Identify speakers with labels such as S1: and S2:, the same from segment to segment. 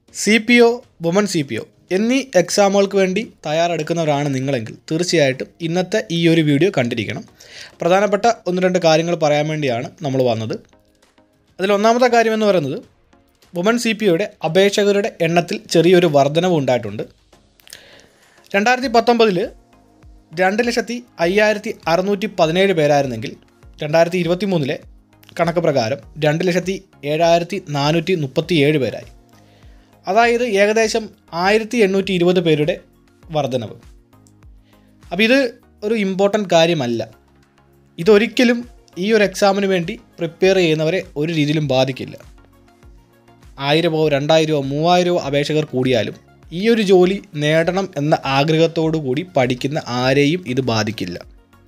S1: C P O woman C P O എന്നീ എക്സാമുകൾക്ക് വേണ്ടി തയ്യാറെടുക്കുന്നവരാണ് നിങ്ങളെങ്കിൽ തീർച്ചയായിട്ടും ഇന്നത്തെ ഈ ഒരു വീഡിയോ കണ്ടിരിക്കണം പ്രധാനപ്പെട്ട ഒന്ന് രണ്ട് കാര്യങ്ങൾ പറയാൻ വേണ്ടിയാണ് നമ്മൾ വന്നത് അതിൽ ഒന്നാമത്തെ കാര്യം എന്ന് പറയുന്നത് വുമൺ സി പി ഒയുടെ അപേക്ഷകരുടെ എണ്ണത്തിൽ ചെറിയൊരു വർധനവ് ഉണ്ടായിട്ടുണ്ട് രണ്ടായിരത്തി പത്തൊമ്പതിൽ രണ്ട് ലക്ഷത്തി അയ്യായിരത്തി അറുന്നൂറ്റി പതിനേഴ് പേരായിരുന്നെങ്കിൽ രണ്ടായിരത്തി ഇരുപത്തി മൂന്നിലെ കണക്ക് പ്രകാരം രണ്ട് ലക്ഷത്തി ഏഴായിരത്തി നാനൂറ്റി മുപ്പത്തി ഏഴ് പേരായി അതായത് ഏകദേശം ആയിരത്തി എണ്ണൂറ്റി ഇരുപത് പേരുടെ വർധനവ് അപ്പോൾ ഇത് ഒരു ഇമ്പോർട്ടൻ്റ് കാര്യമല്ല ഇതൊരിക്കലും ഈ ഒരു എക്സാമിന് വേണ്ടി പ്രിപ്പയർ ചെയ്യുന്നവരെ ഒരു രീതിയിലും ബാധിക്കില്ല ആയിരമോ രണ്ടായിരമോ മൂവായിരമോ അപേക്ഷകർ കൂടിയാലും ഈ ഒരു ജോലി നേടണം എന്ന ആഗ്രഹത്തോടു കൂടി പഠിക്കുന്ന ആരെയും ഇത് ബാധിക്കില്ല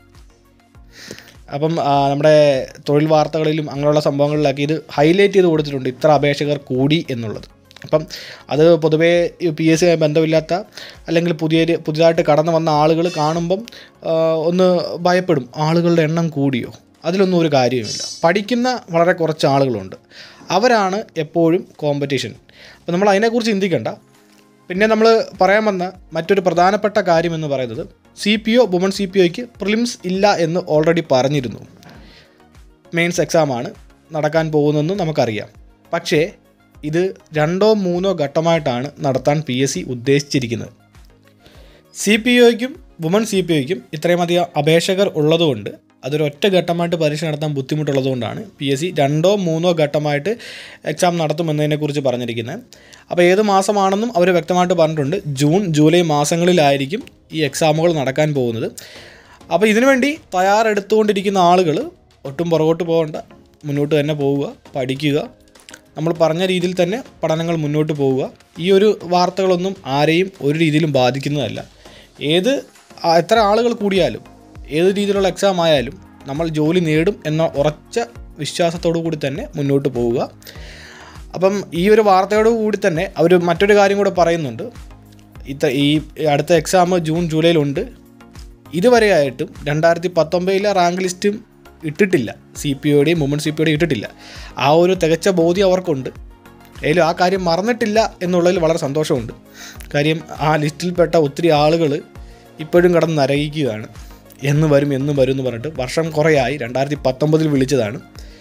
S1: അപ്പം ആ, നമ്മുടെ തൊഴിൽ വാർത്തകളിലും അങ്ങനെയുള്ള സംഭവങ്ങളിലൊക്കെ ഇത് ഹൈലൈറ്റ് ചെയ്ത് കൊടുത്തിട്ടുണ്ട് ഇത്ര അപേക്ഷകർ കൂടി എന്നുള്ളത് അപ്പം അത് പൊതുവേ പി എസ് സി ബന്ധമില്ലാത്ത അല്ലെങ്കിൽ പുതിയ പുതിയതായിട്ട് കടന്നു വന്ന ആളുകൾ കാണുമ്പം ആ, ഒന്ന് ഭയപ്പെടും ആളുകളുടെ എണ്ണം കൂടിയോ അതിലൊന്നും ഒരു കാര്യവുമില്ല പഠിക്കുന്ന വളരെ കുറച്ച് ആളുകളുണ്ട് അവരാണ് എപ്പോഴും കോമ്പറ്റീഷൻ അപ്പോൾ നമ്മൾ അതിനെക്കുറിച്ച് ചിന്തിക്കേണ്ട പിന്നെ നമ്മൾ പറയാൻ വന്ന മറ്റൊരു പ്രധാനപ്പെട്ട കാര്യം എന്ന് പറയുന്നത് C P O woman C P ഒയ്ക്ക് പ്രിലിംസ് ഇല്ല എന്ന് ഓൾറെഡി പറഞ്ഞിരുന്നു മെയിൻസ് എക്സാമാണ് നടക്കാൻ പോകുന്നതെന്ന് നമുക്കറിയാം പക്ഷേ ഇത് രണ്ടോ മൂന്നോ ഘട്ടമായിട്ടാണ് നടത്താൻ പി എസ് സി ഉദ്ദേശിച്ചിരിക്കുന്നത് സി പി ഒയ്ക്കും വുമൺ സി പി ഒയ്ക്കും ഇത്രയും അധികം അപേക്ഷകർ ഉള്ളതുകൊണ്ട് അതൊരു ഒറ്റ ഘട്ടമായിട്ട് പരീക്ഷ നടത്താൻ ബുദ്ധിമുട്ടുള്ളതുകൊണ്ടാണ് പി എസ് സി രണ്ടോ മൂന്നോ ഘട്ടമായിട്ട് എക്സാം നടത്തുമെന്നതിനെക്കുറിച്ച് പറഞ്ഞിരിക്കുന്നത് അപ്പോൾ ഏത് മാസമാണെന്നും അവർ വ്യക്തമായിട്ട് പറഞ്ഞിട്ടുണ്ട് ജൂൺ ജൂലൈ മാസങ്ങളിലായിരിക്കും ഈ എക്സാമുകൾ നടക്കാൻ പോകുന്നത് അപ്പോൾ ഇതിനുവേണ്ടി തയ്യാറെടുത്തുകൊണ്ടിരിക്കുന്ന ആളുകൾ ഒട്ടും പുറകോട്ട് പോകണ്ട മുന്നോട്ട് തന്നെ പോവുക പഠിക്കുക നമ്മൾ പറഞ്ഞ രീതിയിൽ തന്നെ പഠനങ്ങൾ മുന്നോട്ട് പോവുക ഈ ഒരു വാർത്തകളൊന്നും ആരെയും ഒരു രീതിയിലും ബാധിക്കുന്നതല്ല ഏത് ആ, എത്ര ആളുകൾ കൂടിയാലും ഏത് രീതിയിലുള്ള എക്സാം ആയാലും നമ്മൾ ജോലി നേടും എന്ന ഉറച്ച വിശ്വാസത്തോടു കൂടി തന്നെ മുന്നോട്ട് പോവുക അപ്പം ഈ ഒരു വാർത്തയോട് കൂടി തന്നെ അവർ മറ്റൊരു കാര്യം കൂടെ പറയുന്നുണ്ട് ഇത്ര ഈ അടുത്ത എക്സാം ജൂൺ ജൂലൈയിലുണ്ട് ഇതുവരെയായിട്ടും രണ്ടായിരത്തി പത്തൊമ്പതിലെ റാങ്ക് ലിസ്റ്റും ഇട്ടിട്ടില്ല സി പി ഒയുടെയും വുമൺ സി പി ഒയുടെയും ഇട്ടിട്ടില്ല ആ ഒരു തികച്ച ബോധ്യം അവർക്കുണ്ട് ഏതായാലും ആ കാര്യം മറന്നിട്ടില്ല എന്നുള്ളതിൽ വളരെ സന്തോഷമുണ്ട് കാര്യം ആ ലിസ്റ്റിൽപ്പെട്ട ഒത്തിരി ആളുകൾ ഇപ്പോഴും കടന്ന് നരകിക്കുകയാണ് എന്ന് വരും എന്ന് വരും എന്ന് പറഞ്ഞിട്ട് വർഷം കുറേയായി രണ്ടായിരത്തി പത്തൊമ്പതിൽ വിളിച്ചതാണ്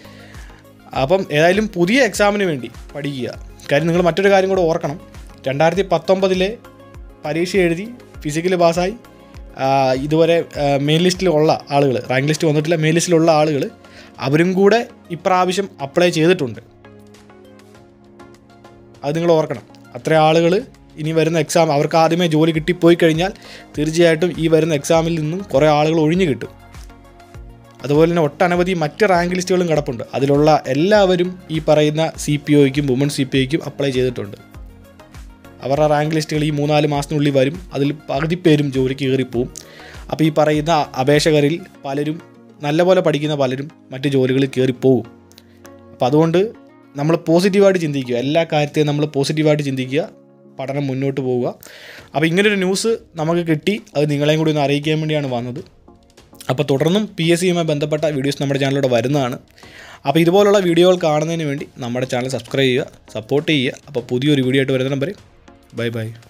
S1: അപ്പം ഏതായാലും പുതിയ എക്സാമിന് വേണ്ടി പഠിക്കുക കാര്യം നിങ്ങൾ മറ്റൊരു കാര്യം കൂടെ ഓർക്കണം രണ്ടായിരത്തി പത്തൊമ്പതിലെ പരീക്ഷ എഴുതി ഫിസിക്കൽ പാസ്സായി ആ, ഇതുവരെ മെയിൻ ലിസ്റ്റിലുള്ള ആളുകൾ റാങ്ക് ലിസ്റ്റ് വന്നിട്ടില്ല മെയിൻ ലിസ്റ്റിലുള്ള ആളുകൾ അവരും കൂടെ ഇപ്രാവശ്യം അപ്ലൈ ചെയ്തിട്ടുണ്ട് അത് നിങ്ങൾ ഓർക്കണം അത്ര ആളുകൾ ഇനി വരുന്ന എക്സാം അവർക്ക് ആദ്യമേ ജോലി കിട്ടിപ്പോയി കഴിഞ്ഞാൽ തീർച്ചയായിട്ടും ഈ വരുന്ന എക്സാമിൽ നിന്നും കുറേ ആളുകൾ ഒഴിഞ്ഞു കിട്ടും അതുപോലെ തന്നെ ഒട്ടനവധി മറ്റ് റാങ്ക് ലിസ്റ്റുകളും കിടപ്പുണ്ട് അതിലുള്ള എല്ലാവരും ഈ പറയുന്ന സി പി ഒയ്ക്കും വുമൺ സി പി ഒയ്ക്കും അപ്ലൈ ചെയ്തിട്ടുണ്ട് അവരുടെ റാങ്ക് ലിസ്റ്റുകൾ ഈ മൂന്നാല് മാസത്തിനുള്ളിൽ വരും അതിൽ പകുതി പേരും ജോലിക്ക് കയറിപ്പോവും അപ്പോൾ ഈ പറയുന്ന അപേക്ഷകരിൽ പലരും നല്ലപോലെ പഠിക്കുന്ന പലരും മറ്റ് ജോലികളിൽ കയറിപ്പോവും അപ്പോൾ അതുകൊണ്ട് നമ്മൾ പോസിറ്റീവായിട്ട് ചിന്തിക്കുക എല്ലാ കാര്യത്തെയും നമ്മൾ പോസിറ്റീവായിട്ട് ചിന്തിക്കുക പഠനം മുന്നോട്ട് പോവുക അപ്പോൾ ഇങ്ങനൊരു ന്യൂസ് നമുക്ക് കിട്ടി അത് നിങ്ങളെയും കൂടി ഒന്ന് അറിയിക്കാൻ വേണ്ടിയാണ് വന്നത് അപ്പോൾ തുടർന്നും പി എസ് സിയുമായി ബന്ധപ്പെട്ട വീഡിയോസ് നമ്മുടെ ചാനലിലൂടെ വരുന്നതാണ് അപ്പോൾ ഇതുപോലുള്ള വീഡിയോകൾ കാണുന്നതിന് വേണ്ടി നമ്മുടെ ചാനൽ സബ്സ്ക്രൈബ് ചെയ്യുക സപ്പോർട്ട് ചെയ്യുക അപ്പോൾ പുതിയൊരു വീഡിയോ ആയിട്ട് വരുന്ന നമ്പർ ബൈ ബൈ